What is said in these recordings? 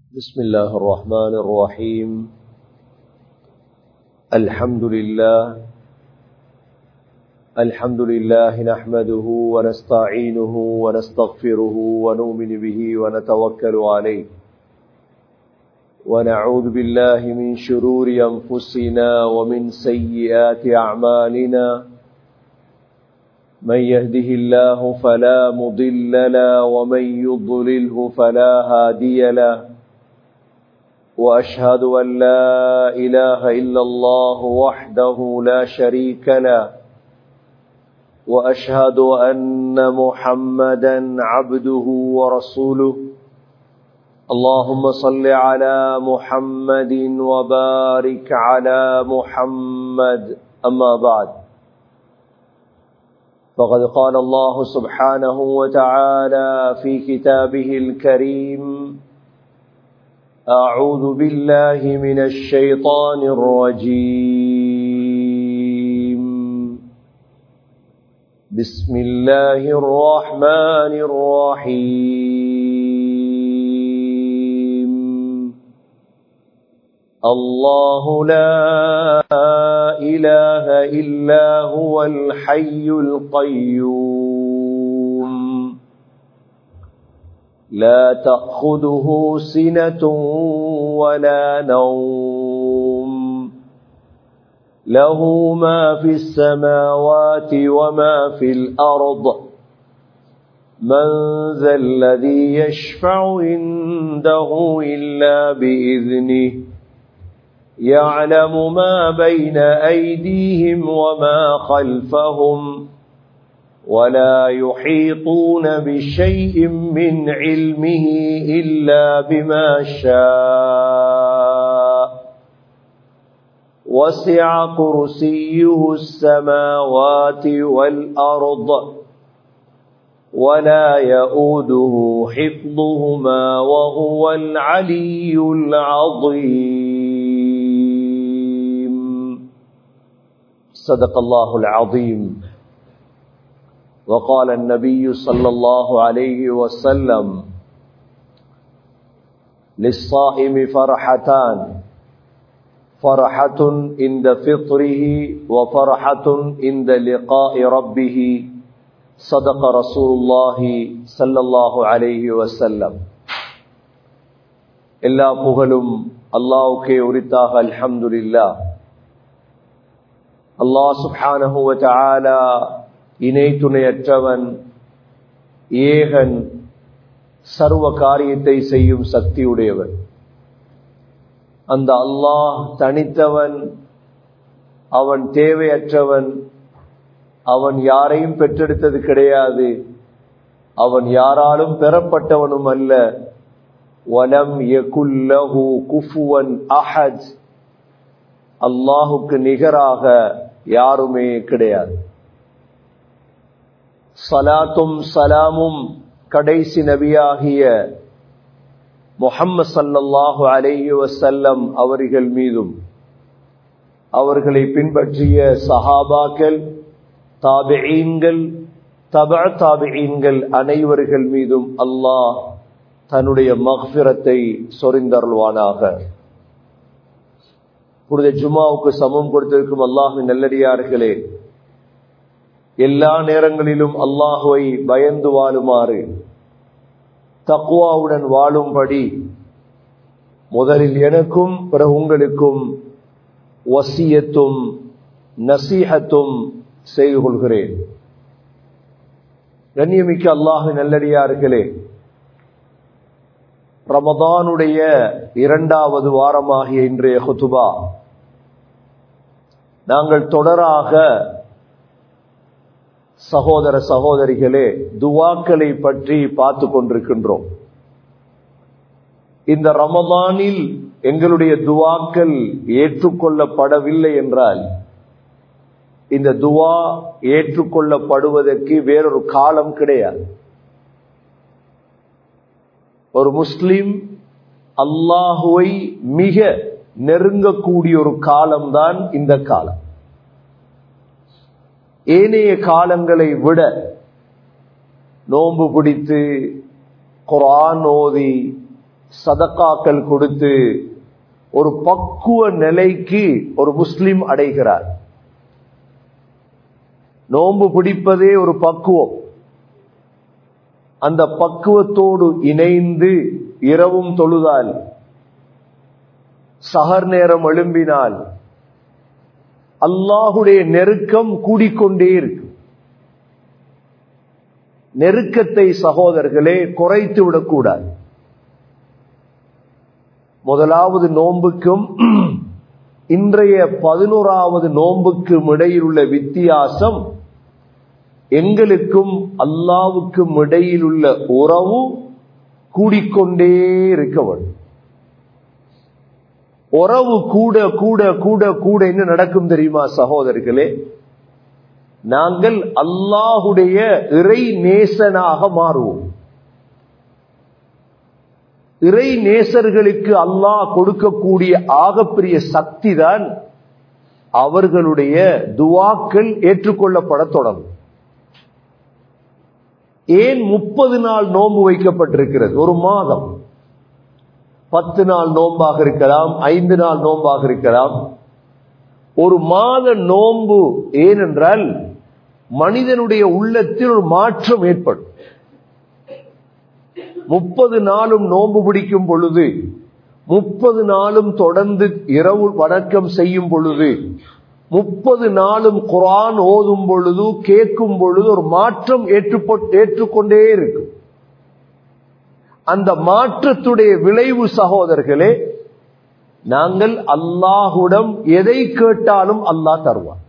بسم الله الرحمن الرحيم الحمد لله الحمد لله نحمده ونستعينه ونستغفره ونؤمن به ونتوكل عليه ونعوذ بالله من شرور أنفسنا ومن سيئات أعمالنا من يهده الله فلا مضل له ومن يضلله فلا هادي له وأشهد أن لا إله إلا الله وحده لا شريك له وأشهد أن محمدا عبده ورسوله اللهم صل على محمد وبارك على محمد أما بعد فقد قال الله سبحانه وتعالى في كتابه الكريم أعوذ بالله من الشيطان الرجيم بسم الله الرحمن الرحيم الله لا إله إلا هو الحي القيوم لا تأخذه سنة ولا نوم له ما في السماوات وما في الأرض من ذا الذي يشفع عنده إلا بإذنه يعلم ما بين أيديهم وما خلفهم ولا يحيطون بشيء من علمه إلا بما شاء وسع كرسيه السماوات والأرض ولا يؤوده حفظهما وهو العلي العظيم صدق الله العظيم وقال النبي صلى الله عليه وسلم للصائم فرحتان فرحة عند فطره وفرحة عند لقاء ربه صدق رسول الله صلى الله عليه وسلم எல்லா புகழும் அல்லாவுக்கே உரித்தாக அல்ஹம்துலில்லா அல்லாஹ் சுப்ஹானஹு வ தஆலா இணை துணையற்றவன் ஏகன் சர்வ காரியத்தை செய்யும் சக்தியுடையவன் அந்த அல்லாஹ் தனித்தவன் அவன் தேவையற்றவன் அவன் யாரையும் பெற்றெடுத்தது கிடையாது அவன் யாராலும் பெறப்பட்டவனும் அல்ல வலம் யகுல்லஹு குஃபுவன் அஹத் அல்லாஹுக்கு நிகராக யாருமே கிடையாது சலாத்தும் சலாமும் கடைசி நபியாகிய முஹம்மது சல்லல்லாஹு அலைஹி வசல்லம் அவர்கள் மீதும் அவர்களை பின்பற்றிய சஹாபாக்கள் தாபியீன்கள் தப தாபியீன்கள் அனைவர்கள் மீதும் அல்லாஹ் தன்னுடைய மஹ்பிரத்தை சொரிந்தருள்வானாக புனித ஜுமாவுக்கு சமம் கொடுத்திருக்கும் அல்லாஹின் நல்லடியார்களே எல்லா நேரங்களிலும் அல்லாஹுவை பயந்து வாழுமாறு தக்குவாவுடன் வாழும்படி முதலில் எனக்கும் பிறகு உங்களுக்கும் வசியத்தும் நசீகத்தும் செய்து கொள்கிறேன் கண்ணியமிக்க அல்லாஹு நல்லடியார்களே ரமதானுடைய இரண்டாவது வாரமாகிய இன்றைய ஹுதுபா நாங்கள் தொடராக சகோதர சகோதரிகளே துவாக்களை பற்றி பார்த்து கொண்டிருக்கின்றோம் இந்த ரமதானில் எங்களுடைய துவாக்கள் ஏற்றுக்கொள்ளப்படவில்லை என்றால் இந்த துவா ஏற்றுக்கொள்ளப்படுவதற்கு வேறொரு காலம் கிடையாது ஒரு முஸ்லிம் அல்லாஹுவை மிக நெருங்கக்கூடிய ஒரு காலம்தான் இந்த காலம் ஏனைய காலங்களை விட நோன்பு பிடித்து குரான் ஓதி சதக்காக்கள் கொடுத்து ஒரு பக்குவ நிலைக்கு ஒரு முஸ்லிம் அடைகிறார் நோன்பு பிடிப்பதே ஒரு பக்குவம் அந்த பக்குவத்தோடு இணைந்து இரவும் தொழுதால் சகர் நேரம் எழும்பினால் அல்லாஹுடைய நெருக்கம் கூடிக்கொண்டே இருக்கு நெருக்கத்தை சகோதரர்களே குறைத்து விடக்கூடாது முதலாவது நோன்புக்கும் இன்றைய பதினோராவது நோன்புக்கும் இடையில் உள்ள வித்தியாசம் எங்களுக்கும் அல்லாவுக்கும் இடையில் உள்ள உறவு கூடிக்கொண்டே இருக்க வேண்டும் உறவு கூட கூட கூட கூட என்ன நடக்கும் தெரியுமா சகோதரர்களே நாங்கள் அல்லாஹுடைய இறை நேசனாக மாறுவோம் இறை நேசர்களுக்கு அல்லாஹ் கொடுக்கக்கூடிய ஆகப்பெரிய சக்தி தான் அவர்களுடைய துவாக்கள் ஏற்றுக்கொள்ளப்பட தொடங்கும் ஏன் முப்பது நாள் நோன்பு வைக்கப்பட்டிருக்கிறது ஒரு மாதம் பத்து நாள் நோன்பாக இருக்கலாம் ஐந்து நாள் நோன்பாக இருக்கலாம் ஒரு மாத நோன்பு ஏனென்றால் மனிதனுடைய உள்ளத்தில் ஒரு மாற்றம் ஏற்படும் முப்பது நாளும் நோன்பு பிடிக்கும் பொழுது முப்பது நாளும் தொடர்ந்து இரவு வணக்கம் செய்யும் பொழுது முப்பது நாளும் குரான் ஓதும் பொழுது கேட்கும் பொழுது ஒரு மாற்றம் ஏற்றுக்கொண்டே இருக்கும் அந்த மாற்றத்துடைய விளைவு சகோதரர்களே நாங்கள் அல்லாஹுடம் எதை கேட்டாலும் அல்லாஹ் தருவார்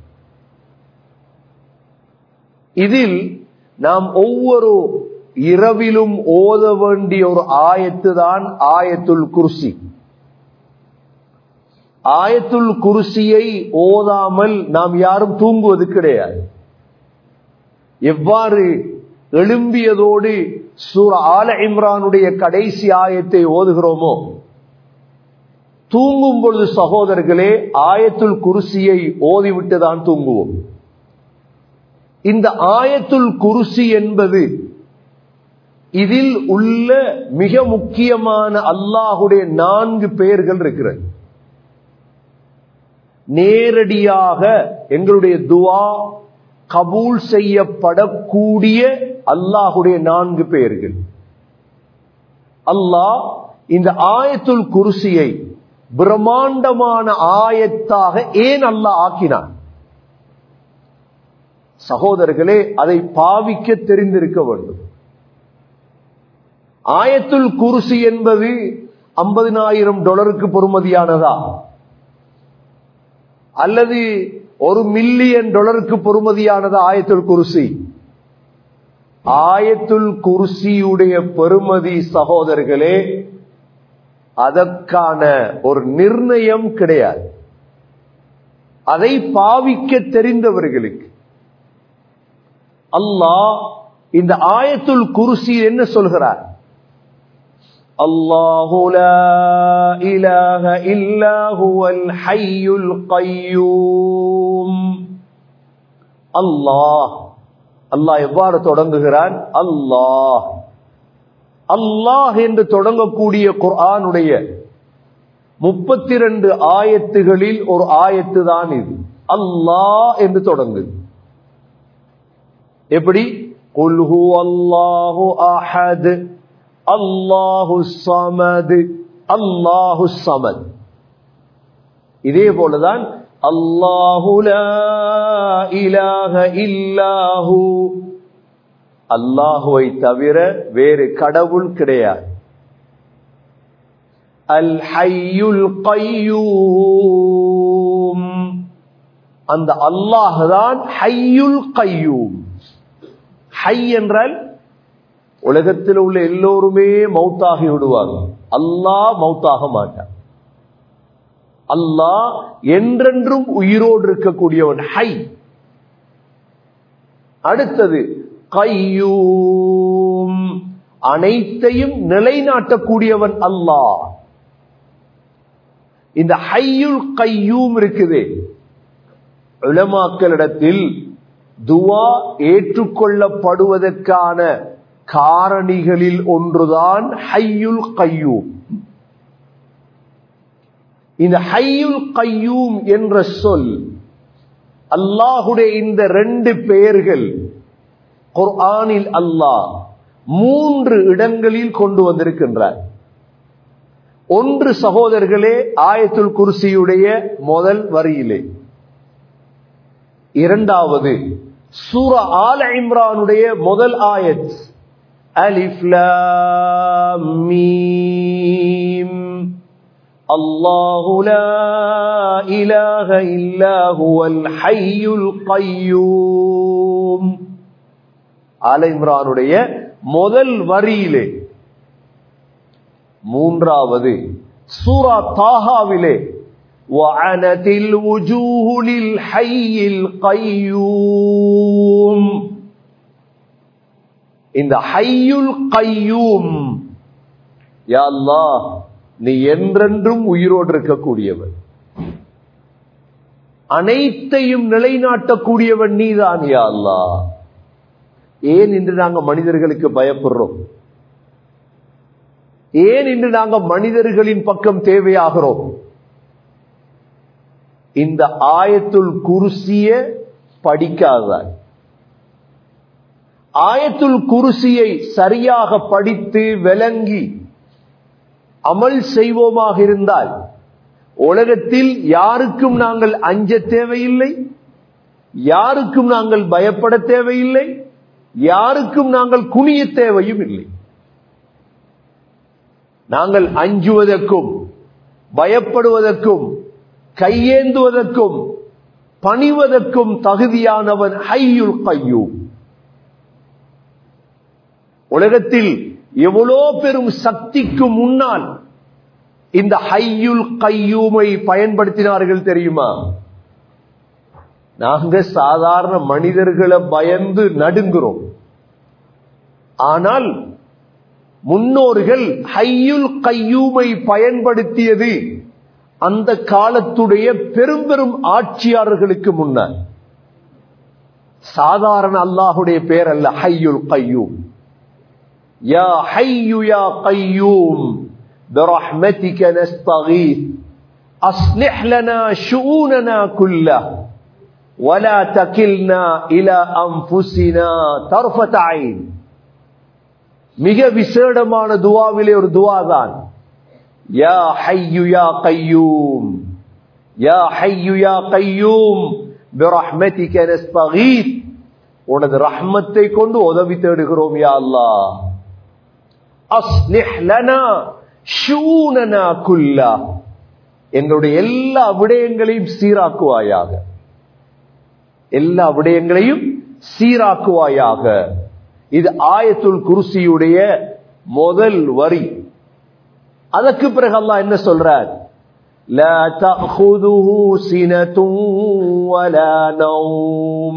இதில் நாம் ஒவ்வொரு இரவிலும் ஓத வேண்டிய ஒரு ஆயத்து தான் ஆயத்துல் குர்சி ஆயத்துல் குருசியை ஓதாமல் நாம் யாரும் தூங்குவது கிடையாது எவ்வாறு எழும்பியதோடு சூர ஆல இம்ரானுடைய கடைசி ஆயத்தை ஓதுகிறோமோ தூங்கும் பொழுது சகோதரர்களே ஆயத்துல் குருசியை ஓதிவிட்டு தான் தூங்குவோம் இந்த ஆயத்துல் குருசி என்பது இதில் உள்ள மிக முக்கியமான அல்லாஹுடைய நான்கு பெயர்கள் இருக்கிறது நேரடியாக எங்களுடைய துவா கபூல் செய்யப்படக்கூடிய அல்லாஹுடைய நான்கு பெயர்கள் அல்லாஹ் இந்த ஆயத்துல் குருசியை பிரம்மாண்டமான ஆயத்தாக ஏன் அல்லாஹ் ஆக்கினான் சகோதரர்களே அதை பாவிக்க தெரிந்திருக்க வேண்டும் ஆயத்துல் குருசி என்பது ஐம்பதினாயிரம் டாலருக்கு பொறுமதியானதா அல்லது ஒரு மில்லியன் டாலருக்கு பொறுமதியானது ஆயத்துல் குருசி ஆயத்துல் குருசியுடைய பெருமதி சகோதரர்களே அதற்கான ஒரு நிர்ணயம் கிடையாது அதை பாவிக்க தெரிந்தவர்களுக்கு அல்லாஹ் இந்த ஆயத்துல் குருசி என்ன சொல்கிறார் الله لا إله إلا هو الحي القيوم அல்லாஹ் அல்லாஹ் எவ்வாறு தொடங்குகிறான் அல்லாஹ் அல்லாஹ் என்று தொடங்கக்கூடிய குர்ஆனுடைய முப்பத்தி ரெண்டு ஆயத்துகளில் ஒரு ஆயத்து தான் இது அல்லாஹ் என்று தொடங்குது எப்படி குல்ஹு அல்லாஹு அஹத் அல்லாஹு சமது அல்லாஹு சமத் இதே போலதான் அல்லாஹு இலாக இல்லாஹு அல்லாஹுவை தவிர வேறு கடவுள் கிடையாது அல் ஹையுல் கையூம் அந்த அல்லாஹ் தான் ஹையுல் கையூம் ஹை என்றால் உலகத்தில் உள்ள எல்லோருமே மௌத்தாகி விடுவாங்க அல்லாஹ் மௌத்தாக மாட்டான் அல்லாஹ் என்றென்றும் உயிரோடு இருக்கக்கூடியவன் ஹை அடுத்தது கையூம் அனைத்தையும் நிலைநாட்டக்கூடியவன் அல்லாஹ் இந்த ஹையுல் கையூம் இருக்குது உலமாக்களிடத்தில் துவா ஏற்றுக்கொள்ளப்படுவதற்கான காரணிகளில் ஒன்றுதான் ஹையுல் கையூம் இந்த ஹையுல் கையூம் என்ற சொல் அல்லாஹுடைய இந்த ரெண்டு பெயர்கள் குர்ஆனில் அல்லாஹ் மூன்று இடங்களில் கொண்டு வந்திருக்கின்றார் ஒன்று சகோதரர்களே ஆயத்துல் குர்சியுடைய முதல் வரியிலே இரண்டாவது சூர ஆல இம்ரானுடைய முதல் ஆயத் அலிஃப் லாம் மீம் அல்லாஹு லா இலாஹ இல்லா ஹுவல் ஹய்யுல் கய்யூம் ஆல இம்ரானுடைய முதல் வரியிலே மூன்றாவது சூரா தாஹாவிலே وعنت الوجوه للحي القيوم இந்த ஹையுல் கையூம் யா அல்லாஹ் நீ என்றென்றும் உயிரோடு இருக்கக்கூடியவன் அனைத்தையும் நிலைநாட்டக்கூடியவன் நீதான் யா அல்லாஹ் ஏன் இன்று நாங்க மனிதர்களுக்கு பயப்படுறோம் ஏன் இன்று நாங்க மனிதர்களின் பக்கம் தேவையாகிறோம் இந்த ஆயத்துல் குருசிய படிக்காதான் ஆயத்துல் குருசியை சரியாக படித்து விளங்கி அமல் செய்வோமாக இருந்தால் உலகத்தில் யாருக்கும் நாங்கள் அஞ்ச தேவையில்லை யாருக்கும் நாங்கள் பயப்பட தேவையில்லை யாருக்கும் நாங்கள் குனிய தேவையும் இல்லை நாங்கள் அஞ்சுவதற்கும் பயப்படுவதற்கும் கையேந்துவதற்கும் பணிவதற்கும் தகுதியானவன் ஹையுல் கையூம் உலகத்தில் எவ்வளோ பெரும் சக்திக்கு முன்னால் இந்த ஹையுல் கையூமை பயன்படுத்தினார்கள் தெரியுமா நாங்க சாதாரண மனிதர்களை பயந்து நடுங்குறோம் ஆனால் முன்னோர்கள் ஹையுல் கையூமை பயன்படுத்தியது அந்த காலத்துடைய பெரும் பெரும் ஆட்சியாளர்களுக்கு முன்னால் சாதாரண அல்லாஹுடைய பேர் அல்ல ஹையுல் கையூம் யா ஹையு யா கையூம் برحمتك نستغيث أصلح لنا شؤوننا كلها ولا تكلنا إلى أنفسنا طرفة عين மிக விசேடமான துவாவிலே ஒரு துவா தான் யா ஹையு யா கையூம் யா ஹையு யா கையூம் பிரஹ்மதிக நஸ்தகீத் உனது ரஹ்மத்தை கொண்டு உதவி தேடுகிறோம் யா அல்லாஹ் அஸ்லிஹ் லனா ஷூனனா குல்லா எங்களுடைய எல்லா விடயங்களையும் சீராக்குவாயாக எல்லா விடயங்களையும் சீராக்குவாயாக இது ஆயத்துல் குருசியுடைய முதல் வரி அதற்கு பிறகு அல்லாஹ் என்ன சொல்றார் لا تأخذه سنة ولا نوم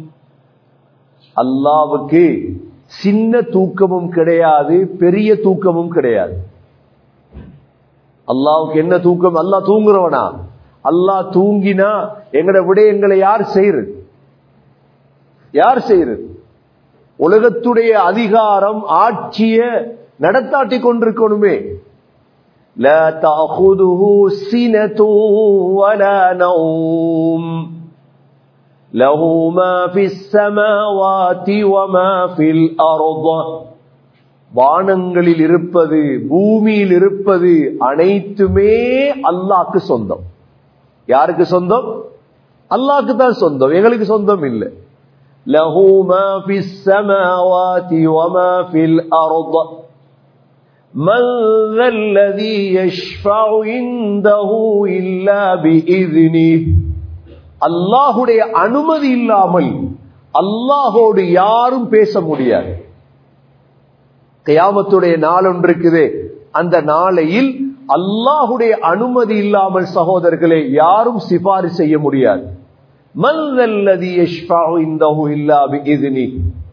அல்லாவுக்கு சின்ன தூக்கமும் கிடையாது பெரிய தூக்கமும் கிடையாது அல்லாவுக்கு என்ன தூக்கம் அல்லாஹ் தூங்குறவனா அல்லாஹ் தூங்கினா எங்கட விடயங்களை யார் செய்யறது யார் செய்யறது உலகத்துடைய அதிகாரம் ஆட்சிய நடத்தாட்டி கொண்டிருக்கணுமே لا تأخذه سنة ولا نوم له ما في السماوات وما في الأرض வானங்களில் இருப்பது பூமியில் இருப்பது அனைத்துமே அல்லாக்கு சொந்தம் யாருக்கு சொந்தம் அல்லாக்கு தான் சொந்தம் எங்களுக்கு சொந்தம் இல்லை له ما في السماوات وما في الأرض من ذا الذي يشفع عنده إلا بإذنه அல்லாஹுடைய அனுமதி இல்லாமல் அல்லாஹோடு யாரும் பேச முடியாது கயாமத்துடைய நாள் ஒன்று இருக்குது அந்த நாளையில் அல்லாஹுடைய அனுமதி இல்லாமல் சகோதரர்களே யாரும் சிபாரி செய்ய முடியாது மல்லதி யஷ்ஃபஉ இந்தஹு இல்லா பிஇذنه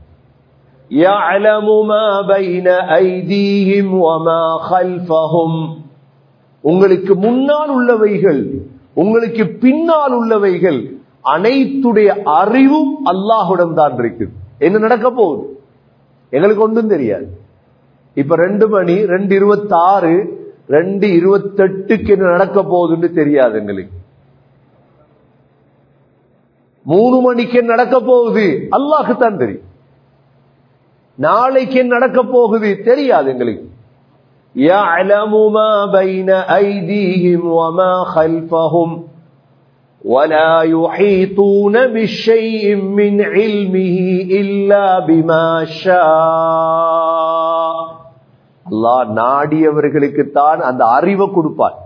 يعلم ما بين ايديهم وما خلفهم உங்களுக்கு முன்னால் உள்ளவைகள் உங்களுக்கு பின்னால் உள்ளவைகள் அனைத்துடைய அறிவும் அல்லாஹுடன் தான் இருக்குது என்ன நடக்க போகுது எங்களுக்கு ஒன்றும் தெரியாது இப்ப ரெண்டு மணி ரெண்டு இருபத்தி ஆறு ரெண்டு இருபத்தெட்டுக்கு என்ன நடக்க போகுதுன்னு தெரியாது எங்களுக்கு மூணு மணிக்கு என்ன நடக்க போகுது அல்லாஹு தான் தெரியும் நாளைக்கு என்ன நடக்க போகுது தெரியாது எங்களுக்கு يعلم ما بين أيديهم وما خلفهم ولا يحيطون بشيء من علمه إلا بما شاء அல்லாஹ் நாடியவர்களுக்குத்தான் அந்த அறிவை கொடுப்பார்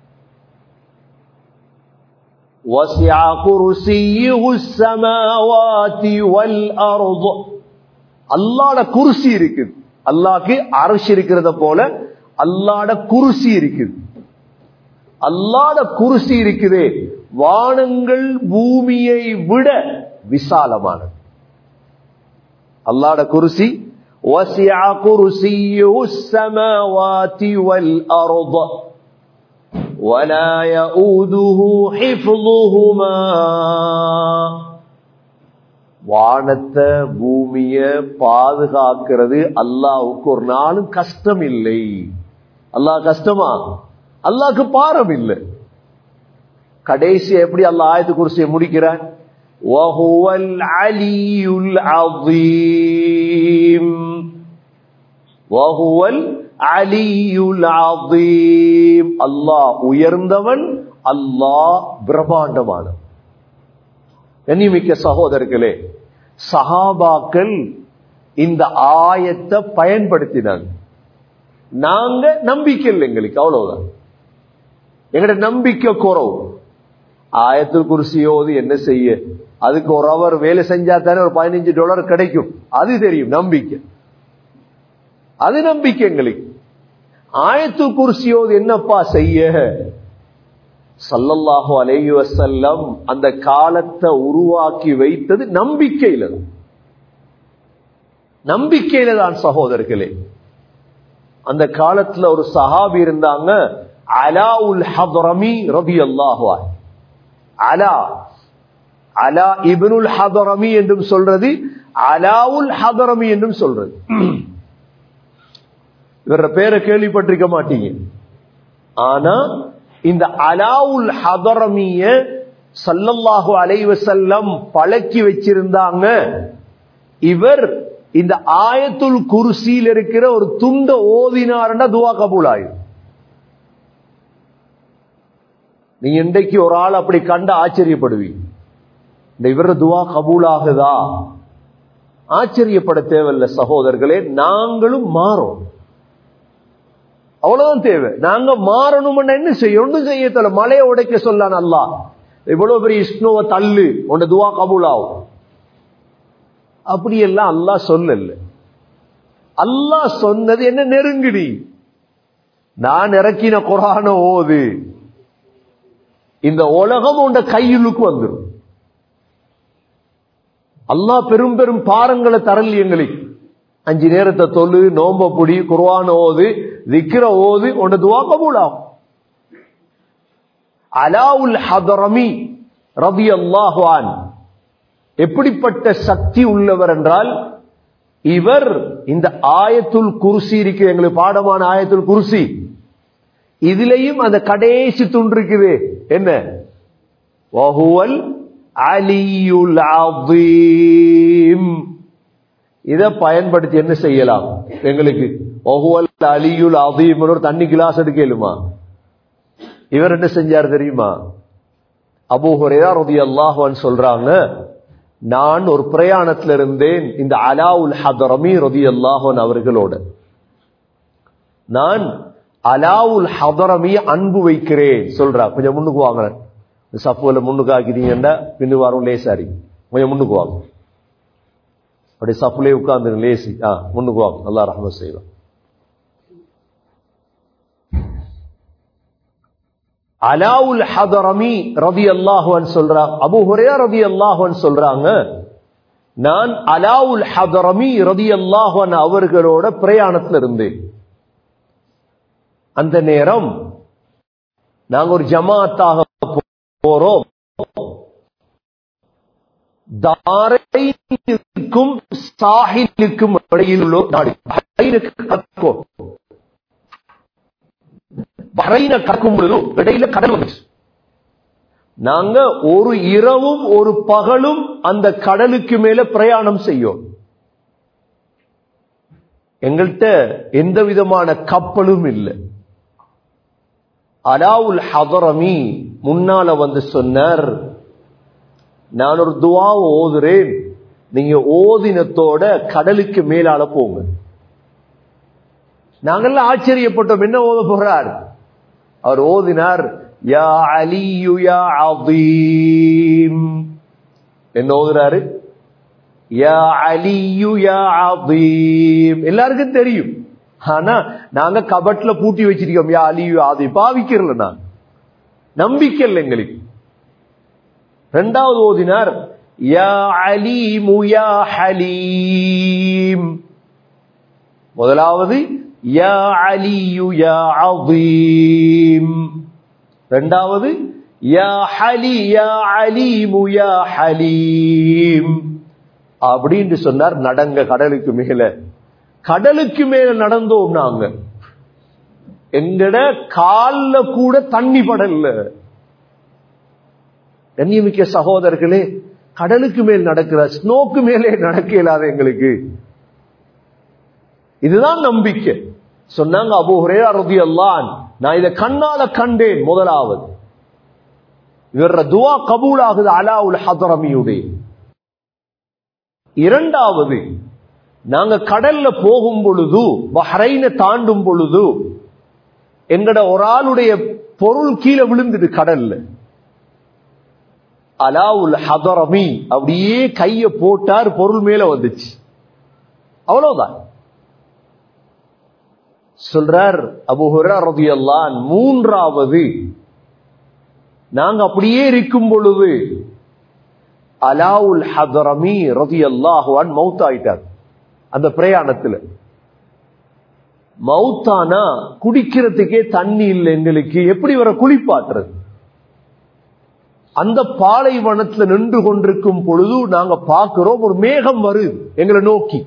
وسع كرسيه السماوات والأرض அல்லாட குருசி இருக்குது அல்லாஹ்க்கு அரசு இருக்கிறத போல அல்லாட குருசி இருக்குது அல்லாட குருசி இருக்குதே வானங்கள் பூமியை விட விசாலமானது அல்லாட குருசி وسع كرسيه السماوات والأرض ولا يؤوده حفظهما வானத்தை பூமிய பாதுகாக்கிறது அல்லாவுக்கு ஒரு நாளும் கஷ்டம் இல்லை அல்லாஹ் கஷ்டமா அல்லாஹ்க்கு பாரம் இல்லை கடைசி எப்படி அல்லாஹ் ஆயத்து குருசியை முடிக்கிறான் وهو العلي العظيم وهو العلي العظيم அல்லாஹ் உயர்ந்தவன் அல்லாஹ் பிரம்மாண்டமானவன் கண்ணிமிக்க சகோதரர்களே சஹாபாக்கள் இந்த ஆயத்தை பயன்படுத்தினாங்க நாங்க நம்பிக்கை இல்லை எங்களுக்கு அவ்வளவுதான் எங்கட நம்பிக்கை குறவு ஆயத்தில் குருசியோது என்ன செய்ய அதுக்கு ஒரு அவர் வேலை செஞ்சா தானே ஒரு பதினஞ்சு டாலர் கிடைக்கும் அது தெரியும் நம்பிக்கை அது நம்பிக்கை எங்களுக்கு ஆயத்துல் குருசியோது என்னப்பா செய்ய சல்லல்லாஹு அலைஹி வஸல்லம் அந்த காலத்தை உருவாக்கி வைத்தது நம்பிக்கையில தான் நம்பிக்கையில தான் சகோதரர்களே அந்த காலத்துல ஒரு சஹாபி இருந்தாங்க அலாவுல் ஹதரமி ரபி அல்லாஹு அலா அலா இப்னுல் ஹதரமி என்றும் சொல்றது அலாவுல் ஹதரமி என்றும் சொல்றது இவர பேரை கேள்விப்பட்டிருக்க மாட்டீங்க ஆனா இந்த அலாவுல் ஹதரமிய சல்லல்லாஹு அலைவசல்லம் பழக்கி வச்சிருந்தாங்க இவர் இந்த ஆயத்துல் குருசியில் இருக்கிற ஒரு துண்ட ஓதினார்னா துவா கபூல் ஆயிரும் நீங்க இன்றைக்கு ஒரு ஆள் அப்படி கண்டு ஆச்சரியப்படுவீங்க இந்த இவர துவா கபூல் ஆகுதா ஆச்சரியப்பட தேவையில்ல சகோதரர்களே நாங்களும் மாறோம் அவ்வளவுதான் தேவை நாங்க மாறணும்னா என்ன செய்ய ஒன்றும் செய்ய தேவை மலையை உடைக்க சொல்லான் அல்லா இவ்வளவு பெரிய இஷ்ணுவை தள்ளு உன்ன துவா கபூல் ஆகும் அப்படியெல்லாம் அல்லாஹ் சொல்லல அல்லாஹ் சொன்னது என்ன நெருங்குடி நான் இறக்கின குரான ஓது இந்த உலகம் உண்ட கையிலுக்கு வந்துடும் அல்லாஹ் பெரும் பெரும் பாரங்களை தரல் எங்களுக்கு அஞ்சு நேரத்தை தொழு நோம்ப புடி குர்வான ஓது திக்கிற ஓது உன்ன துவா கபூல் ஆகும் அலாவுல் ஹதரமி ரபி அல்லாஹான் எப்படிப்பட்ட சக்தி உள்ளவர் என்றால் இவர் இந்த ஆயத்துல் குருசி இருக்கு எங்களுக்கு பாடமான ஆயத்துல் குருசி இதுலயும் அந்த கடைசி துண்டு இருக்குது என்ன வஹுவல் அலியுல் அதீம் இதை பயன்படுத்தி என்ன செய்யலாம் எங்களுக்கு ஒஹுவல் அலியுல் அதீம் ஒரு தண்ணி கிளாஸ் எடுக்கலுமா இவர் என்ன செஞ்சார் தெரியுமா அபு ஹுரேரா ரதி அல்லாஹ்வான் சொல்றாங்க நான் ஒரு பிரயாணத்தில் இருந்தேன் இந்த அலாவுல் ஹதரமி ரதி அல்லாஹன் அவர்களோட நான் அலாவுல் ஹதரமி அன்பு வைக்கிறேன் சொல்றா கொஞ்சம் முன்னுக்கு வாங்க சப்புல முன்னுக்கு ஆக்கிட்டீங்கன்னா பின்னு வரும் லேசாரி கொஞ்சம் முன்னுக்கு வாங்க அப்படி சப்புலே உட்கார்ந்து லேசி ஆ முன்னுக்கு வாங்க நல்லா ரஹம செய்வான் அலாவுல் ஹதரமி ரதி அல்லாஹுவன் சொல்றாங்க அபு ஹுரே ரதி அல்லாஹுவன் சொல்றாங்க நான் அலாவுல் ஹதரமி ரதி அல்லாஹுவன் அவர்களோட பிரயாணத்தில் இருந்தேன் அந்த நேரம் நாங்க ஒரு ஜமாத்தாக போறோம் தாரைக்கும் சாஹிலுக்கும் இடையில் உள்ள நாடு பஹ்ரைனுக்கு கற்கோ பஹ்ரைனை கற்கும் பொழுது இடையில கடல் வந்துச்சு நாங்க ஒரு இரவும் ஒரு பகலும் அந்த கடலுக்கு மேல பிரயாணம் செய்யும் எங்கள்கிட்ட எந்த விதமான கப்பலும் இல்லை அலாவுல் ஹதரமி முன்னால வந்து சொன்னார் நான் ஒரு துவாவை ஓதுறேன் நீங்க ஓதினத்தோட கடலுக்கு மேலால போங்க நாங்கெல்லாம் ஆச்சரியப்பட்டோம் என்ன ஓத போறார் அவர் ஓதினார் யா அலியு யா அதீம் என்ன ஓதுறாரு யா அலியு யா அதீம் எல்லாருக்கும் தெரியும் ஆனா நாங்க கபட்ல பூட்டி வச்சிருக்கோம் யா அலியு ஆதீம் பாவிக்கிறல நான் நம்பிக்கை இல்லை எங்களுக்கு இரண்டாவது ஓதினார் யா அலீமு யா ஹலீம் முதலாவது யா அலியு யா அதீம் இரண்டாவது யா ஹலி யா அலீமு யா ஹலீம் அப்படின்னு சொன்னார் நடங்க கடலுக்கு மேல கடலுக்கு மேல நடந்தோம் நாங்க எங்கட கால்ல கூட தண்ணி படல கண்ணியமிக்க சகோதரர்களே கடலுக்கு மேல் நடக்கிற ஸ்னோக்கு மேலே நடக்க இயலாத எங்களுக்கு இதுதான் நம்பிக்கை சொன்னாங்க அபு ஹுரேரா ரலியல்லாஹு நான் இதை கண்ணால கண்டேன் முதலாவது இவர துவா கபூல் ஆகுது அலாவுல் ஹதரமியுடைய இரண்டாவது நாங்க கடல்ல போகும் பொழுது பஹ்ரைனை தாண்டும் பொழுது எங்கட ஒரு ஆளுடைய பொருள் கீழே விழுந்துடு கடல்ல அலாவுல் ஹதரமி அப்படியே கைய போட்டார் பொருள் மேல வந்துச்சு அவ்வளவுதான் சொல்றார் அபு ரதியல்லான் மூன்றாவது நாங்க அப்படியே இருக்கும் பொழுது அலாவுல் ஹதரமி ரதி அல்லாஹுவான் மவுத் ஆயிட்டார் அந்த பிரயாணத்துல மவுத்தானா குடிக்கிறதுக்கே தண்ணி இல்லை எங்களுக்கு எப்படி வர குளிப்பாட்டுறது அந்த பாலைவனத்துல நின்று கொண்டிருக்கும் பொழுது நாங்க பார்க்கிறோம் ஒரு மேகம் வருது எங்களை நோக்கி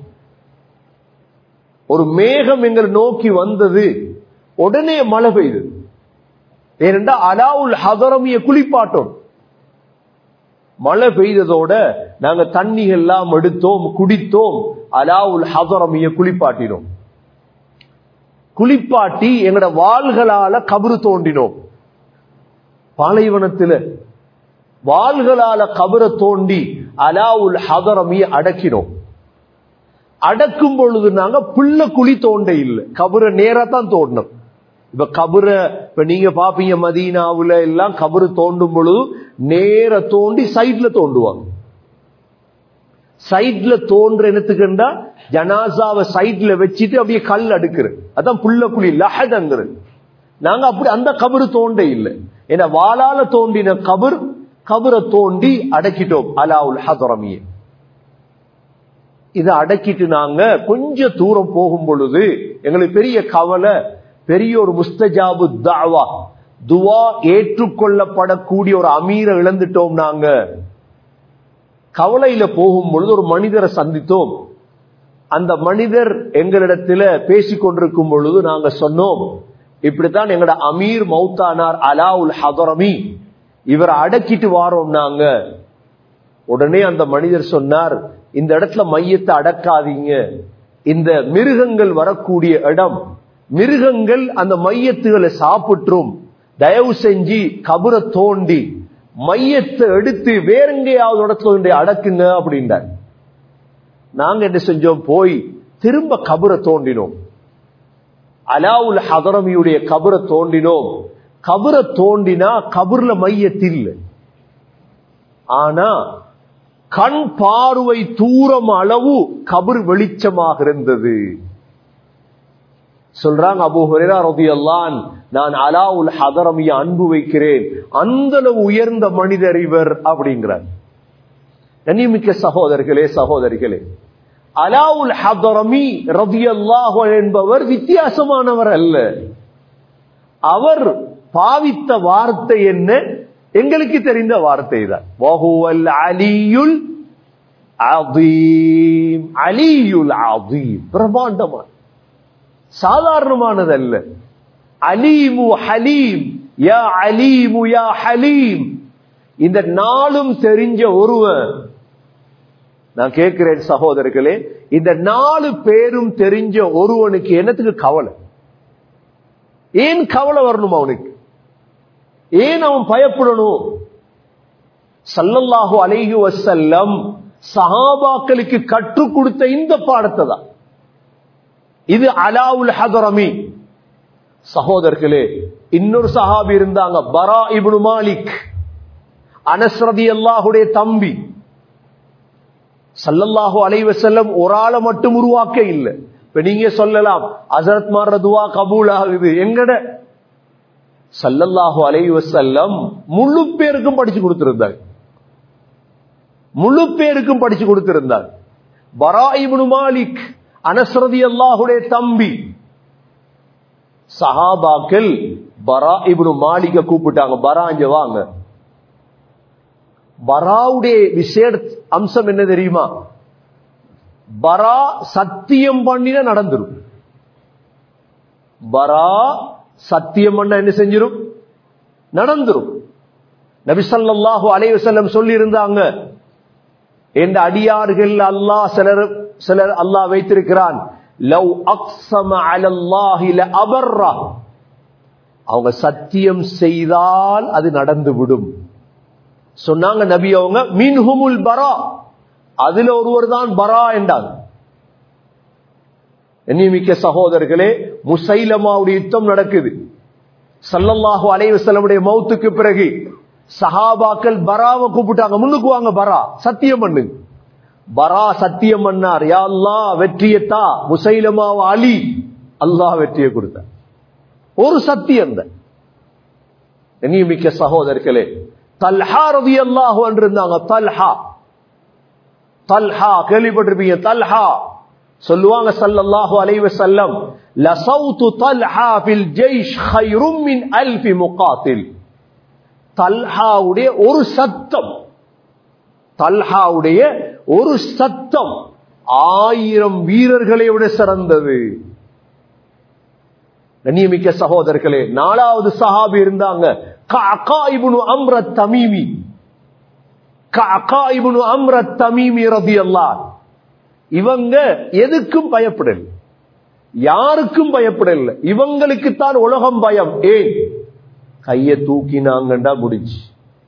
ஒரு மேகம் எங்களை நோக்கி வந்தது உடனே மழை பெய்யுது ஏனென்றா அலாவுல் ஹதரமிய குளிப்பாட்டோம் மழை பெய்ததோட நாங்க தண்ணி எல்லாம் எடுத்தோம் குடித்தோம் அலாவுல் ஹதரமிய குளிப்பாட்டினோம் குளிப்பாட்டி எங்கட வாள்களால கபரு தோண்டினோம் பாலைவனத்துல வாள்களால கபரை தோண்டி அலாவுல் ஹதரமிய அடக்கினோம் அடக்கும் பொழுது நாங்க புள்ள குழி தோண்ட இல்லை கபரை நேரா தான் தோண்டணும் இப்ப கபர இப்ப நீங்க பாப்பீங்க மதீனாவுல எல்லாம் கபரு தோண்டும் பொழுது நேர தோண்டி சைட்ல தோண்டுவாங்க சைட்ல தோன்ற என்னத்துக்குண்டா ஜனாசாவை சைட்ல வச்சுட்டு அப்படியே கல் அடுக்குறது அதான் புள்ள குழி லஹதங்கிறது நாங்க அப்படி அந்த கபரு தோண்ட இல்லை ஏன்னா வாளால தோண்டின கபர் கபரை தோண்டி அடக்கிட்டோம் அலாவுல் ஹதரமிய இதை அடக்கிட்டு நாங்க கொஞ்சம் தூரம் போகும் பொழுது எங்களுக்கு பெரிய கவலை பெரிய ஒரு முஸ்தஜாபு தாவா துவா ஏற்றுக்கொள்ளப்படக்கூடிய ஒரு அமீரை இழந்துட்டோம் நாங்க கவலையில போகும் பொழுது ஒரு மனிதரை சந்தித்தோம் அந்த மனிதர் எங்களிடத்துல பேசிக் கொண்டிருக்கும் பொழுது நாங்க சொன்னோம் இப்படித்தான் எங்கட அமீர் மௌத்தானார் அலாவுல் ஹதரமி இவரை அடக்கிட்டு வாரோம் நாங்க உடனே அந்த மனிதர் சொன்னார் இந்த இடத்துல மையத்தை அடக்காதீங்க இந்த மிருகங்கள் வரக்கூடிய இடம் மிருகங்கள் அந்த மையத்துகளை சாப்பிட்டும் தயவு செஞ்சு கபரை தோண்டி மையத்தை எடுத்து வேற எங்கேயாவது இடத்துல அடக்குங்க அப்படின்றார் நாங்க என்ன செஞ்சோம் போய் திரும்ப கபரை தோண்டினோம் அலாவுல் ஹதரமியுடைய கபரை தோண்டினோம் கபரை தோண்டினா கபர்ல மையத்தில் ஆனா கண் பார்வை தூரம் அளவு கபர் வெளிச்சமாக இருந்தது சொல்றாங்க அபு ஹுரேரா ரதியல்லான் நான் அலாவுல் ஹதரமிய அன்பு வைக்கிறேன் அந்த அளவு உயர்ந்த மனிதர் இவர் அப்படிங்கிறார் கண்ணியமிக்க சகோதரர்களே சகோதரிகளே அலாவுல் ஹதரமி ரதியல்லாஹு என்பவர் வித்தியாசமானவர் அல்ல அவர் பாவித்த வார்த்தை என்ன எங்களுக்கு தெரிந்த வார்த்தை தான் வஹுவல் அலியுல் அதீம் அலியுல் அதீம் பிரம்மாண்டமான சாதாரணமானதல்ல அலீமு ஹலீம் யா அலீமு யா ஹலீம் இந்த நாளும் தெரிஞ்ச ஒருவன் நான் கேட்கிறேன் சகோதரர்களே இந்த நாலு பேரும் தெரிஞ்ச ஒருவனுக்கு என்னத்துக்கு கவலை ஏன் கவலை வரணும் அவனுக்கு ஏன் அவன் பயப்படணும் சல்லல்லாஹு அலைஹி வசல்லம் சஹாபாக்களுக்கு கற்றுக் கொடுத்த இந்த பாடத்தை தான் இது அலாவுல் ஹதரமி சகோதரர்களே இன்னொரு சஹாபி இருந்தாங்க பரா இப்னு மாலிக் அனஸ்ரதி அல்லாஹுடைய தம்பி சல்லல்லாஹு அலைவ செல்லம் ஒரு ஆளை மட்டும் உருவாக்க இல்லை இப்ப நீங்க சொல்லலாம் அசரத் மாறதுவா கபூல் ஆகுது எங்கட சல்லல்லாஹு அலைவ செல்லம் முழு பேருக்கும் படிச்சு கொடுத்திருந்தார் முழு பேருக்கும் படிச்சு கொடுத்திருந்தார் பரா இப்னு மாலிக் அனஸ்ரதி அல்லாஹுடைய தம்பி சஹாபாக்கள் பரா இப்னு மாலிக்க கூப்பிட்டாங்க பரா இங்க வாங்க பராவுடைய விசேட அம்சம் என்ன தெரியுமா பரா சத்தியம் பண்ணின நடந்துரும் பரா சத்தியம் பண்ண என்ன செஞ்சிரும் நடந்துரும் நபிசல்லாஹு அலைவசல்லம் சொல்லி இருந்தாங்க என்ற அடியார்கள் அல்லாஹ் சிலர் சிலர் அல்லாஹ் வைத்திருக்கிறான் லவ் அக்ஸம அலல்லாஹி அபர்ரா அவங்க சத்தியம் செய்தால் அது நடந்து விடும் சொன்னாங்க நபி அவங்க மின்ஹுமுல் பரா அதுல ஒருவர் தான் பரா என்றாங்க எண்ணிமிக்க சகோதரர்களே முசைலமாவுடைய யுத்தம் நடக்குது சல்லல்லாஹு அலைவசலமுடைய மௌத்துக்கு பிறகு சஹாபாக்கள் பராவை கூப்பிட்டாங்க முன்னுக்கு வாங்க பரா சத்தியம் பண்ணு பரா சத்தியம் பண்ணார் யா அல்லா வெற்றியத்தா முசைலமாவ அலி அல்லாஹ் வெற்றியை கொடுத்தார் ஒரு சத்தியம் தான் எண்ணிமிக்க சகோதரர்களே தல்ஹா ரவி அல்லாஹு இருந்தாங்க தல்ஹா தல்ஹா கேள்விப்பட்டிருப்பீங்க தல்ஹா சொல்லுவாங்க சல்லல்லாஹு அலைஹி வஸல்லம் லசௌத்து தல்ஹா ஃபில் ஜெய்ஷ் கைரும் மின் அல்ஃபி முகாத்தில் தல்ஹாவுடைய ஒரு சத்தம் தல்ஹாவுடைய ஒரு சத்தம் ஆயிரம் வீரர்களை விட சிறந்தது கண்ணியமிக்க சகோதரர்களே நாலாவது சஹாபி இருந்தாங்க அம்ரத் தமீமி அம்ரத் தமீமி ரதி அல்லா இவங்க எதுக்கும் பயப்படல யாருக்கும் பயப்படல இவங்களுக்கு தான் உலகம் பயம் ஏன் கைய தூக்கினாங்கண்டா முடிச்சு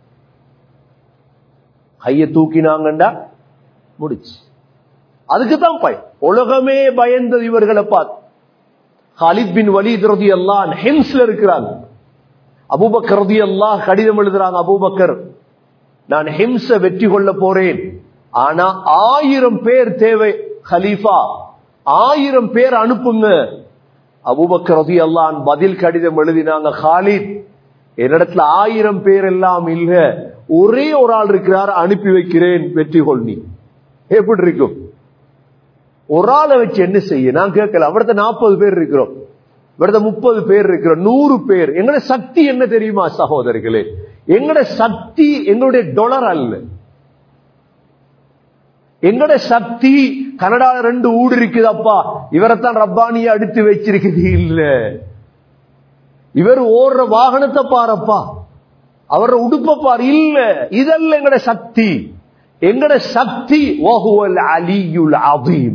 கைய தூக்கினாங்கண்டா முடிச்சு அதுக்கு தான் பயம் உலகமே பயந்தது இவர்களை பார்த்து ஹாலித் பின் வலீத் ரதி அல்லான் ஹெம்ஸ்ல இருக்கிறாங்க அபூபக்கர் ரதி அல்லாஹ் கடிதம் எழுதுறாங்க அபூபக்கர் நான் ஹிம்ச வெற்றி கொள்ள போறேன் ஆனா ஆயிரம் பேர் தேவை ஹலீஃபா ஆயிரம் பேர் அனுப்புங்க அபூபக்கர் ரதி அல்லான் பதில் கடிதம் எழுதினாங்க ஹாலித் என்னிடத்துல ஆயிரம் பேர் எல்லாம் இல்ல ஒரே ஒரு ஆள் இருக்கிறார் அனுப்பி வைக்கிறேன் வெற்றி கொள்னி எப்படி இருக்கும் ஒரு ஆளை வச்சு என்ன செய்ய நான் கேட்கல அவர்த்த நாற்பது பேர் இருக்கிறோம் இவரத முப்பது பேர் இருக்கிறோம் நூறு பேர் எங்களோட சக்தி என்ன தெரியுமா சகோதரிகளே எங்களோட சக்தி எங்களுடைய டொலர் அல்ல எங்களோட சக்தி கனடால ரெண்டு ஊடு இருக்குதப்பா இவரைத்தான் ரப்பானிய அடுத்து வச்சிருக்குது இல்ல இவர் ஓடுற வாகனத்தை பாருப்பா அவர உடுப்ப பாரு இல்ல இதல்ல எங்கட சக்தி எங்கட சக்தி ஓஹுவல் அலியுல் அதீம்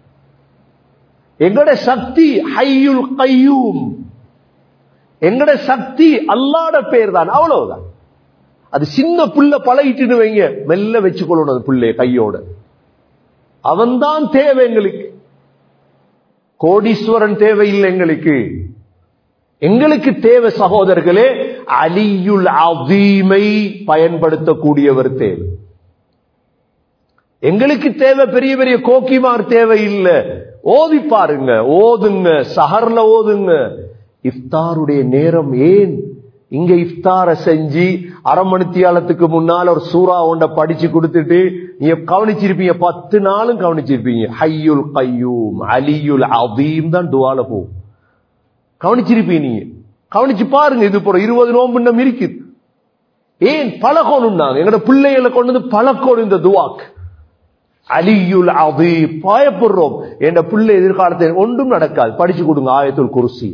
எங்கட சக்தி ஹையுல் கையூம் எங்கட சக்தி அல்லாட பேர் தான் அவ்வளவுதான் அது சின்ன புள்ள பழகிட்டு வைங்க மெல்ல வச்சுக்கொள்ளணும் அந்த புள்ளைய கையோட அவன்தான் தேவை எங்களுக்கு கோடீஸ்வரன் தேவையில்லை எங்களுக்கு எங்களுக்கு தேவை சகோதரர்களே அலியுல் அவீமை பயன்படுத்தக்கூடியவர் தேவை எங்களுக்கு தேவை பெரிய பெரிய கோக்கிமார் தேவை இல்லை ஓதி பாருங்க ஓதுங்க சஹர்ல ஓதுங்க இஃப்தாருடைய நேரம் ஏன் இங்க இஃப்தார செஞ்சு அரை மணித்தியாலத்துக்கு முன்னால் ஒரு சூறா ஒண்ட படிச்சு கொடுத்துட்டு நீங்க கவனிச்சிருப்பீங்க பத்து நாளும் கவனிச்சிருப்பீங்க ஹையுல் கையூம் அலியுல் அதீம் தான் துவால போகும் கவனிச்சிருப்பீங்க நீங்க கவனிச்சு பாருங்க இது போற இருபது நோம்பு இன்னும் இருக்குது ஏன் பழக்கணும் நாங்க எங்களோட பிள்ளைகளை கொண்டு வந்து பழக்கணும் இந்த துவாக்கு அலியுல் அதி பயப்படுறோம் என் பிள்ளை எதிர்காலத்தில் ஒன்றும் நடக்காது படிச்சு கொடுங்க ஆயத்துல் குருசி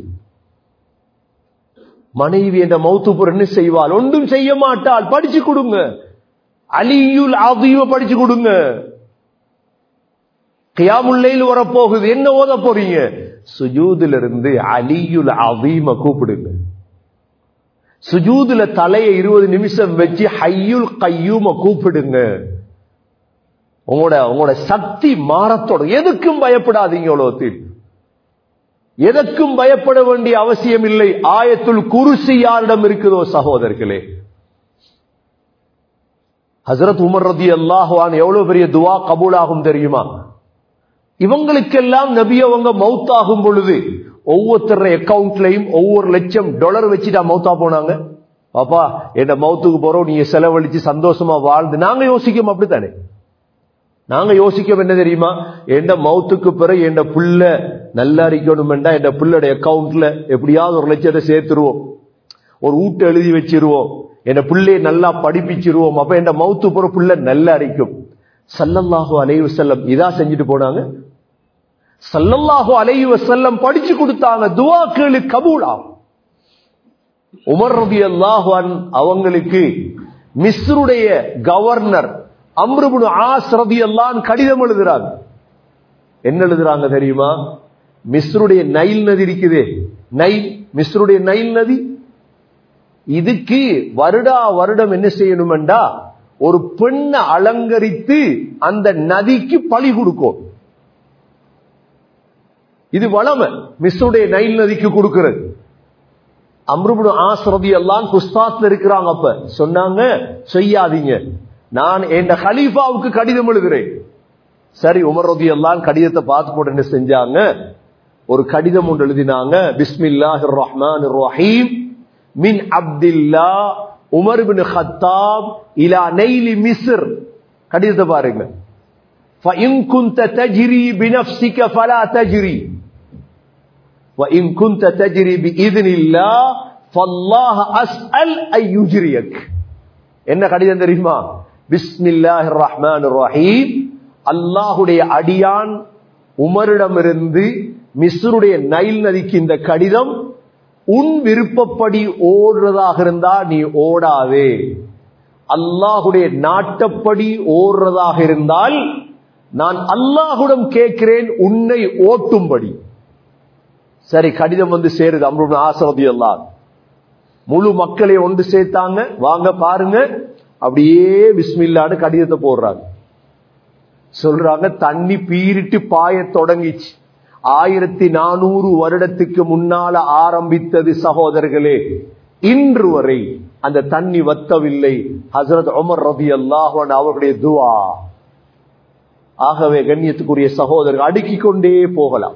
மனைவி என்ற மௌத்துப்புற என்ன செய்வாள் ஒன்றும் செய்ய மாட்டாள் படிச்சு கொடுங்க அலியுல் அதீவ படிச்சு கொடுங்க கியாமுல்லையில் வரப்போகுது என்ன ஓத போறீங்க சுஜூதுல இருந்து அலியுல் அதீம கூப்பிடுங்க சுஜூதுல தலையை இருபது நிமிஷம் வச்சு ஹையுல் கையூம கூப்பிடுங்க உங்களோட உங்களோட சக்தி மாறத்தோட எதுக்கும் பயப்படாதீங்க உலகத்தில் எதற்கும் பயப்பட வேண்டிய அவசியம் இல்லை ஆயத்துல் குருசி யாரிடம் இருக்குதோ சகோதரர்களே ஹசரத் உமர் ரதி அல்லாஹான் எவ்வளவு பெரிய துவா கபூலாகும் தெரியுமா இவங்களுக்கெல்லாம் நபி அவங்க மவுத்தாகும் பொழுது ஒவ்வொருத்தர அக்கவுண்ட்லயும் ஒவ்வொரு லட்சம் டாலர் வச்சுட்டா மவுத்தா போனாங்க பாப்பா என்ன மவுத்துக்கு போறோம் நீங்க செலவழிச்சு சந்தோஷமா வாழ்ந்து நாங்க யோசிக்கோம் அப்படித்தானே நாங்க யோசிக்க என்ன தெரியுமா எந்த மவுத்துக்கு பிறகு என் புள்ள நல்லா இருக்கணும்டா என் புள்ளோட அக்கவுண்ட்ல எப்படியாவது ஒரு லட்சத்தை சேர்த்துருவோம் ஒரு ஊட்ட எழுதி வச்சிருவோம் என் பிள்ளைய நல்லா படிப்பிச்சிருவோம் அப்ப என் மவுத்து போற புள்ள நல்லா அரிக்கும் சல்லல்லாஹு அலைவு செல்லம் இதா செஞ்சுட்டு போனாங்க சல்லல்லாஹு அலைவு செல்லம் படிச்சு கொடுத்தாங்க துவா கேளு கபூலா உமர் ரபி அல்லாஹான் அவங்களுக்கு மிஸ்ருடைய கவர்னர் அம்ருபுனு ஆஸ் ரதி அல்லான் கடிதம் எழுதுறாங்க என்ன எழுதுறாங்க தெரியுமா மிஸ்ருடைய நைல் நதி இருக்குதே நைல் மிஸ்ருடைய நைல் நதி இதுக்கு வருடா வருடம் என்ன செய்யணுமெண்டா ஒரு பெண்ணை அலங்கரித்து அந்த நதிக்கு பழி கொடுக்கும் இது வளமை மிஸ்ருடைய நைல் நதிக்கு கொடுக்கிறது அம்ருபுனு ஆசிரதி எல்லாம் குஸ்தாத்ல இருக்கிறாங்க அப்ப சொன்னாங்க செய்யாதீங்க நான் என் ஹலீஃபாவுக்கு கடிதம் எழுதுறேன் சரி உமர் ரதி எல்லாம் கடிதத்தை பார்த்து போட்டு என்ன செஞ்சாங்க ஒரு கடிதம் ஒன்று எழுதினாங்க பிஸ்மில்லாஹ் ரஹ்மான் ரஹீம் மின் அப்துல்லா உமர் பின் ஹத்தாப் இலா நெய்லி மிஸ்ர் கடிதத்தை பாருங்க فإن كنت تجري بنفسك فلا تجري وإن كنت تجري بإذن الله فالله أسأل أن يجريك என்ன கடிதம் தெரியுமா பிஸ்மில்லாஹ் ரஹ்மான் ரஹீம் அல்லாஹுடைய அடியான் உமரிடமிருந்து மிஸ்ருடைய நைல் நதிக்கு இந்த கடிதம் உன் விருப்பப்படி ஓடுறதாக இருந்தா நீ ஓடாதே அல்லாஹுடைய நாட்டப்படி ஓடுறதாக இருந்தால் நான் அல்லாஹுடம் கேட்கிறேன் உன்னை ஓட்டும்படி சரி கடிதம் வந்து சேருது அம்ருன் ஆசரதி எல்லாம் முழு மக்களை ஒன்று சேர்த்தாங்க வாங்க பாருங்க அப்படியே பிஸ்மில்லான்னு கடிதத்தை போடுறாங்க சொல்றாங்க தண்ணி பீரிட்டு பாய தொடங்கிச்சு ஆயிரத்தி நானூறு வருடத்துக்கு முன்னால ஆரம்பித்தது சகோதரர்களே இன்று வரை அந்த தண்ணி வத்தவில்லை ஹசரத் உமர் ரதி அல்லாஹன் அவர்களுடைய துவா ஆகவே கண்ணியத்துக்குரிய சகோதரர்கள் அடுக்கிக் கொண்டே போகலாம்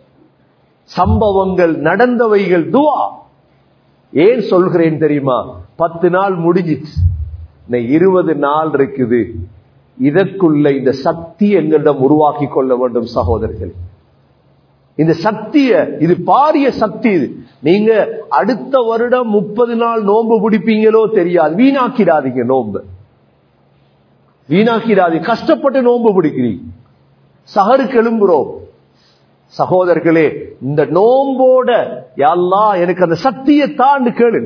சம்பவங்கள் நடந்தவைகள் துவா ஏன் சொல்கிறேன் தெரியுமா பத்து நாள் முடிஞ்சிச்சு இருபது நாள் இருக்குது இதற்குள்ள இந்த சக்தி எங்களிடம் உருவாக்கி கொள்ள வேண்டும் சகோதரர்கள் இந்த சக்திய இது பாரிய சக்தி இது நீங்க அடுத்த வருடம் முப்பது நாள் நோன்பு பிடிப்பீங்களோ தெரியாது வீணாக்கிடாதீங்க நோன்பு வீணாக்கிடாதீங்க கஷ்டப்பட்டு நோன்பு பிடிக்கிறீங்க சகருக்கு எழும்புறோம் சகோதரர்களே இந்த நோம்போட எல்லாம் எனக்கு அந்த சக்தியை தாண்டு கேளு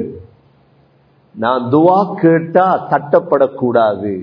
நான் துவா கேட்டா தட்டப்படக்கூடாது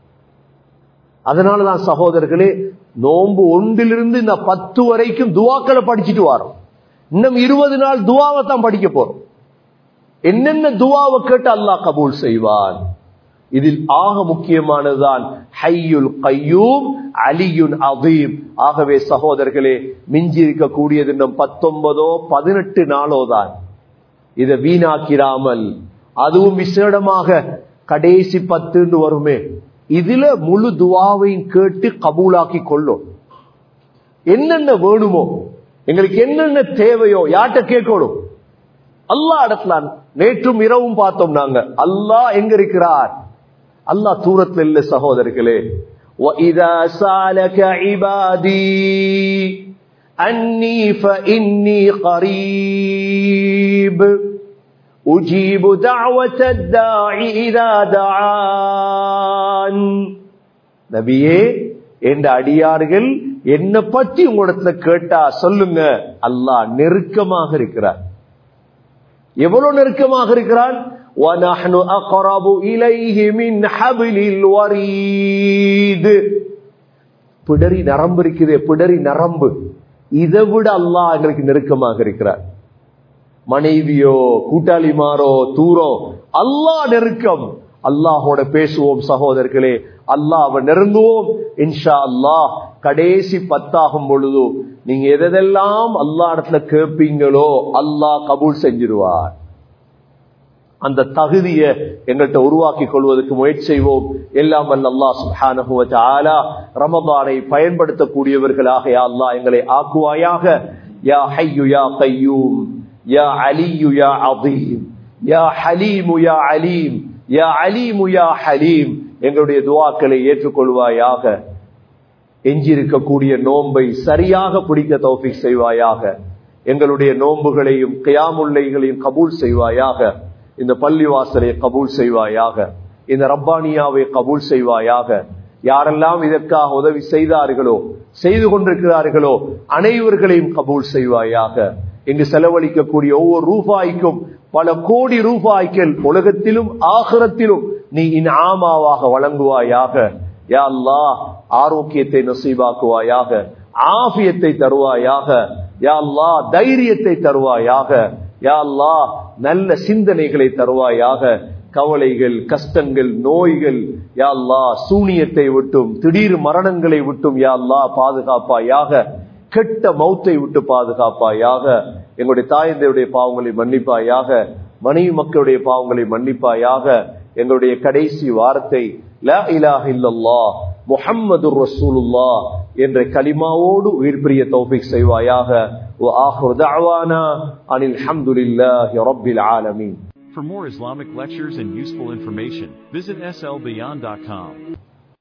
அதனாலதான் சகோதரர்களே நோன்பு ஒன்றிலிருந்து இந்த பத்து வரைக்கும் துவாக்களை படிச்சுட்டு வரோம் இன்னும் இருபது நாள் துவாவை தான் படிக்க போறோம் என்னென்ன துவாவை கேட்டு அல்லாஹ் கபூல் செய்வான் இதில் ஆக முக்கியமானதுதான் ஹையுல் கையூம் அலியுன் அதீம் ஆகவே சகோதரர்களே மிஞ்சி இருக்கக்கூடியது இன்னும் பத்தொன்பதோ பதினெட்டு நாளோ தான் இதை வீணாக்கிராமல் அதுவும் விசேடமாக கடைசி பத்துன்னு வருமே இதுல முழு துவாவையும் கேட்டு கபூலாக்கி கொள்ளும் என்னென்ன வேணுமோ எங்களுக்கு என்னென்ன தேவையோ யார்கிட்ட கேட்கணும் அல்லாஹ் இடத்துல நேற்றும் இரவும் பார்த்தோம் நாங்க அல்லாஹ் எங்க இருக்கிறார் அல்லாஹ் தூரத்தில் இல்ல சகோதரர்களே وَإِذَا سَأَلَكَ عِبَادِي أَنِّي فَإِنِّي قَرِيبٌ أجيب دعوة الداع إذا دعان நபியே என்ற அடியார்கள் என்ன பற்றி உங்களிடத்துல கேட்டா சொல்லுங்க அல்லாஹ் நெருக்கமாக இருக்கிறார் எவ்வளவு நெருக்கமாக இருக்கிறான் وَنَحْنُ أَقْرَبُ إِلَيْهِ مِنْ حَبْلِ الْوَرِيدِ பிடரி நரம்பு இருக்குதே பிடரி நரம்பு இதை விட அல்லாஹ் எங்களுக்கு நெருக்கமாக இருக்கிறார் மனைவியோ கூட்டாளிமாரோ தூரம் அல்லாஹ் நெருக்கம் அல்லாஹோட பேசுவோம் சகோதரர்களே அல்லாஹ் நெருங்குவோம் இன்ஷா அல்லாஹ் கடைசி பத்தாகும் பொழுது நீங்க எதெல்லாம் அல்லா இடத்துல கேட்பீங்களோ அல்லாஹ் கபூல் செஞ்சிருவார் அந்த தகுதியை எங்கள்கிட்ட உருவாக்கி கொள்வதற்கு முயற்சி செய்வோம் எல்லாம் வல்ல அல்லாஹ் சுப்ஹானஹு வ தஆலா ரமதானை பயன்படுத்தக்கூடியவர்களாக யா அல்லாஹ் எங்களை ஆக்குவாயாக யா ஹய்யு யா கய்யூம் யா அலியு யா அதீம் யா ஹலீமு யா அலீம் யா அலீமு யா ஹலீம் எங்களுடைய துவாக்களை ஏற்றுக்கொள்வாயாக எஞ்சிருக்கக்கூடிய நோன்பை சரியாக பிடிக்க தௌஃபிக் செய்வாயாக எங்களுடைய நோன்புகளையும் கியாமுல்லைகளையும் கபூல் செய்வாயாக இந்த பள்ளிவாசலை கபூல் செய்வாயாக இந்த ரப்பானியாவை கபூல் செய்வாயாக யாரெல்லாம் இதற்காக உதவி செய்தார்களோ செய்து கொண்டிருக்கிறார்களோ அனைவர்களையும் கபூல் செய்வாயாக இங்கு செலவழிக்கக்கூடிய ஒவ்வொரு ரூபாய்க்கும் பல கோடி ரூபாய்கள் உலகத்திலும் ஆகரத்திலும் நீ இன்ஆமாவாக வழங்குவாயாக யா அல்லாஹ் ஆரோக்கியத்தை நசீபாக்குவாயாக ஆபியத்தை தருவாயாக யா அல்லாஹ் தைரியத்தை தருவாயாக யா அல்லாஹ் நல்ல சிந்தனைகளை தருவாயாக கவலைகள் கஷ்டங்கள் நோய்கள் யா அல்லாஹ் சூனியத்தை விட்டும் திடீர் மரணங்களை விட்டும் யா அல்லாஹ் பாதுகாப்பாயாக கெட்ட மௌத்தை விட்டு பாதுகாப்பாயாக எங்களுடைய தாயந்தையுடைய பாவங்களை மன்னிப்பாயாக மனைவி மக்களுடைய பாவங்களை மன்னிப்பாயாக எங்களுடைய கடைசி வார்த்தை லா இலாஹ இல்லல்லாஹ் முஹம்மது ரசூலுல்லா என்ற கலிமாவோடு உயிர் பிரிய தௌஃபிக் செய்வாயாக وآخر دعوانا أن الحمد لله رب العالمين For more Islamic lectures and useful information, visit slbeyond.com.